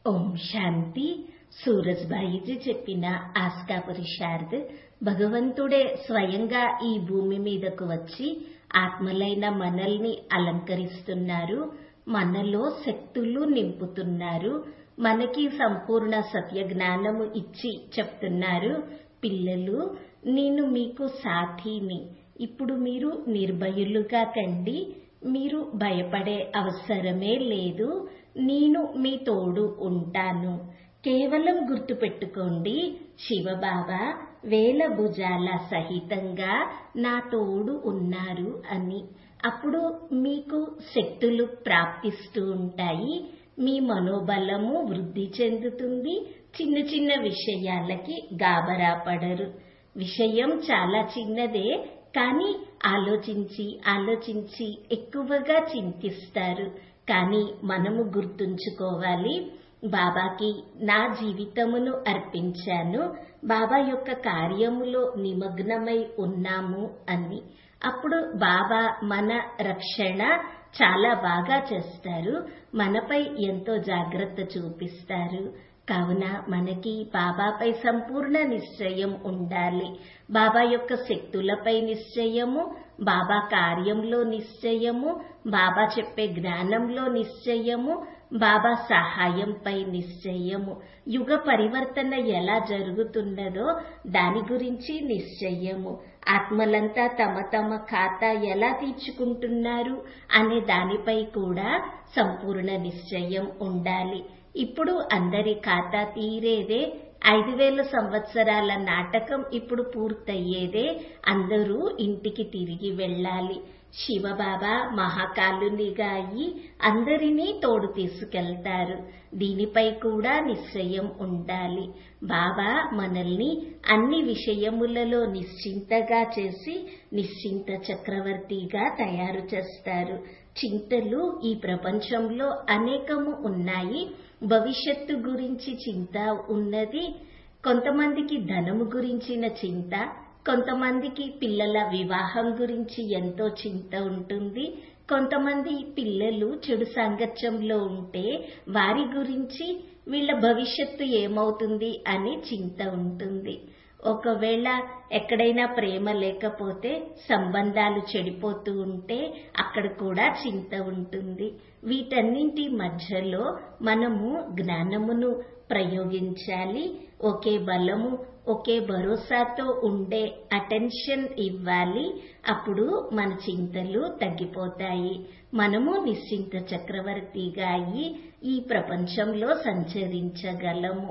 ఓం శాంతి సూరజ్బాయిజీ చెప్పిన ఆస్కా పురుషార్థ్ భగవంతుడే స్వయంగా ఈ భూమి మీదకు వచ్చి ఆత్మలైన మనల్ని అలంకరిస్తున్నారు మనలో శక్తులు నింపుతున్నారు మనకి సంపూర్ణ సత్య జ్ఞానము ఇచ్చి చెప్తున్నారు పిల్లలు నేను మీకు సాథీని ఇప్పుడు మీరు నిర్భయులుగా కండి మీరు భయపడే అవసరమే లేదు నేను మీ తోడు ఉంటాను కేవలం గుర్తుపెట్టుకోండి శివబాబా వేల భుజాల సహితంగా నా తోడు ఉన్నారు అని అప్పుడు మీకు శక్తులు ప్రాప్తిస్తూ ఉంటాయి మీ మనోబలము వృద్ధి చెందుతుంది చిన్న చిన్న విషయాలకి గాబరా పడరు విషయం చాలా చిన్నదే కానీ ఆలోచించి ఆలోచించి ఎక్కువగా చింతిస్తారు కానీ మనము గుర్తుంచుకోవాలి బాబాకి నా జీవితమును అర్పించాను బాబా యొక్క కార్యములో నిమగ్నమై ఉన్నాము అని అప్పుడు బాబా మన రక్షణ చాలా బాగా చేస్తారు మనపై ఎంతో జాగ్రత్త చూపిస్తారు కావున మనకి బాబాపై సంపూర్ణ నిశ్చయం ఉండాలి బాబా యొక్క శక్తులపై నిశ్చయము బాబా కార్యంలో నిశ్చయము బాబా చెప్పే జ్ఞానంలో నిశ్చయము బాబా సహాయంపై నిశ్చయము యుగ పరివర్తన ఎలా జరుగుతున్నదో దాని గురించి నిశ్చయము ఆత్మలంతా తమ తమ ఖాతా ఎలా తీర్చుకుంటున్నారు అనే దానిపై కూడా సంపూర్ణ నిశ్చయం ఉండాలి ఇప్పుడు అందరి ఖాతా తీరేదే ఐదు వేల సంవత్సరాల నాటకం ఇప్పుడు పూర్తయ్యేదే అందరూ ఇంటికి తిరిగి వెళ్ళాలి శివబాబా మహాకాలునిగా అయి అందరినీ తోడు తీసుకెళ్తారు దీనిపై కూడా నిశ్చయం ఉండాలి బాబా మనల్ని అన్ని విషయములలో నిశ్చింతగా చేసి నిశ్చింత చక్రవర్తిగా తయారు చేస్తారు చింతలు ఈ ప్రపంచంలో అనేకము ఉన్నాయి భవిష్యత్తు గురించి చింత ఉన్నది కొంతమందికి ధనము గురించిన చింత కొంతమందికి పిల్లల వివాహం గురించి ఎంతో చింత ఉంటుంది కొంతమంది పిల్లలు చెడు సాంగత్యంలో ఉంటే వారి గురించి వీళ్ళ భవిష్యత్తు ఏమవుతుంది అని చింత ఉంటుంది ఒకవేళ ఎక్కడైనా ప్రేమ లేకపోతే సంబంధాలు చెడిపోతూ ఉంటే అక్కడ కూడా చింత ఉంటుంది వీటన్నింటి మధ్యలో మనము జ్ఞానమును ప్రయోగించాలి ఒకే బలము ఒకే భరోసాతో ఉండే అటెన్షన్ ఇవ్వాలి అప్పుడు మన చింతలు తగ్గిపోతాయి మనము నిశ్చింత చక్రవర్తిగా అయి ఈ ప్రపంచంలో సంచరించగలము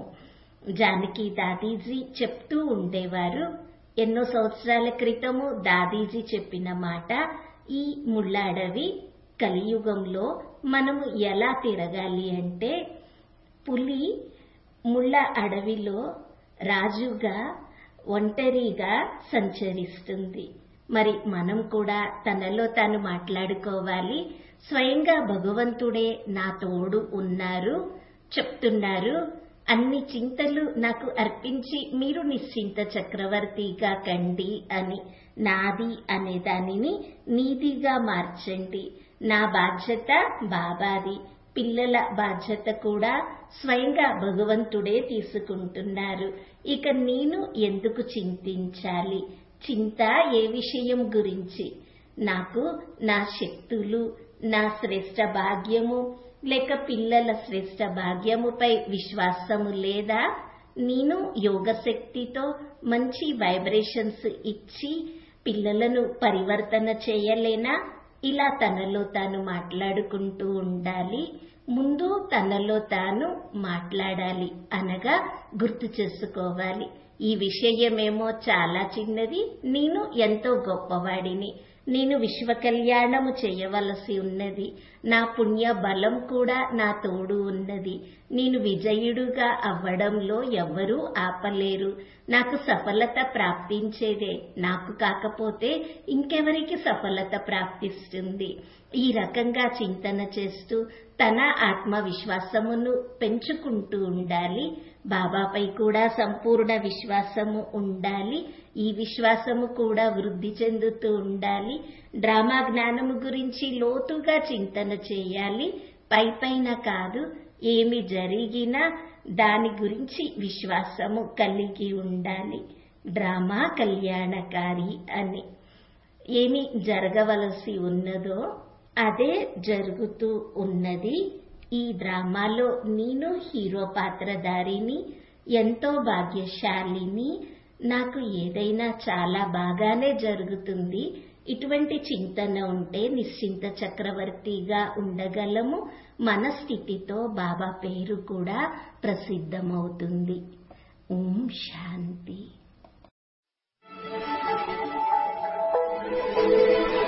జానకి దాదీజీ చెప్తూ ఉండేవారు ఎన్నో సంవత్సరాల క్రితము దాదీజీ చెప్పిన మాట ఈ ముళ్ళ అడవి కలియుగంలో మనము ఎలా తిరగాలి అంటే పులి ముళ్ళ అడవిలో రాజుగా ఒంటరిగా సంచరిస్తుంది మరి మనం కూడా తనలో తాను మాట్లాడుకోవాలి స్వయంగా భగవంతుడే నా తోడు ఉన్నారు చెప్తున్నారు అన్ని చింతలు నాకు అర్పించి మీరు నిశ్చింత చక్రవర్తిగా కండి అని నాది అనే దానిని నీదిగా మార్చండి నా బాధ్యత బాబాది పిల్లల బాధ్యత కూడా స్వయంగా భగవంతుడే తీసుకుంటున్నారు ఇక నేను ఎందుకు చింతించాలి చింత ఏ విషయం గురించి నాకు నా శక్తులు నా శ్రేష్ట భాగ్యము లేక పిల్లల శ్రేష్ట భాగ్యముపై విశ్వాసము లేదా నేను యోగ శక్తితో మంచి వైబ్రేషన్స్ ఇచ్చి పిల్లలను పరివర్తన చేయలేనా ఇలా తనలో తాను మాట్లాడుకుంటూ ఉండాలి ముందు తనలో తాను మాట్లాడాలి అనగా గుర్తు చేసుకోవాలి ఈ విషయమేమో చాలా చిన్నది నేను ఎంతో గొప్పవాడిని నేను విశ్వ కళ్యాణము చేయవలసి ఉన్నది నా పుణ్య బలం కూడా నా తోడు ఉన్నది నేను విజయుడుగా అవ్వడంలో ఎవ్వరూ ఆపలేరు నాకు సఫలత ప్రాప్తించేదే నాకు కాకపోతే ఇంకెవరికి సఫలత ప్రాప్తిస్తుంది ఈ రకంగా చింతన చేస్తూ తన ఆత్మవిశ్వాసమును పెంచుకుంటూ ఉండాలి బాబాపై కూడా సంపూర్ణ విశ్వాసము ఉండాలి ఈ విశ్వాసము కూడా వృద్ధి చెందుతూ ఉండాలి డ్రామా జ్ఞానము గురించి లోతుగా చింతన చేయాలి పై పైన కాదు ఏమి జరిగినా దాని గురించి విశ్వాసము కలిగి ఉండాలి డ్రామా కళ్యాణకారి అని ఏమి జరగవలసి ఉన్నదో అదే జరుగుతూ ఉన్నది ఈ డ్రామాలో నేను హీరో పాత్రధారిని ఎంతో భాగ్యశాలిని నాకు ఏదైనా చాలా బాగానే జరుగుతుంది ఇటువంటి చింతన ఉంటే నిశ్చింత చక్రవర్తిగా ఉండగలము మన స్థితితో బాబా పేరు కూడా ప్రసిద్ధమవుతుంది ఓం శాంతి